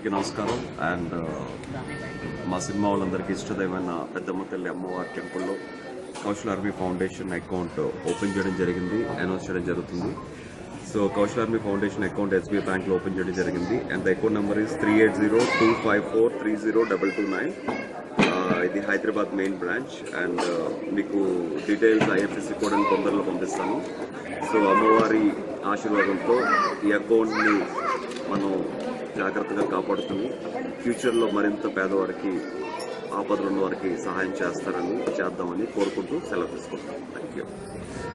అందరికీ నమస్కారం అండ్ మా సినిమా వాళ్ళందరికీ ఇష్టదైవమైన పెద్దమ్మ తల్లి అమ్మవారి టెంపుల్లో Kaushal army foundation account open చేయడం జరిగింది అనౌన్స్ చేయడం జరుగుతుంది so Kaushal army foundation account SBI బ్యాంక్లో ఓపెన్ చేయడం జరిగింది and the account number is three eight zero two five four three zero double two nine ఇది హైదరాబాద్ మెయిన్ బ్రాంచ్ అండ్ మీకు డీటెయిల్స్ ఐఎఫ్ఎస్సి కూడా తొందరలో పంపిస్తాను సో అమ్మవారి ఆశీర్వాదంతో ఈ అకౌంట్ని మనం జాగ్రత్తగా కాపాడుకుని ఫ్యూచర్లో మరింత పేదవారికి ఆపదలు ఉన్న వారికి సహాయం చేస్తారని చేద్దామని కోరుకుంటూ సెలవు తీసుకుంటాం థ్యాంక్ యూ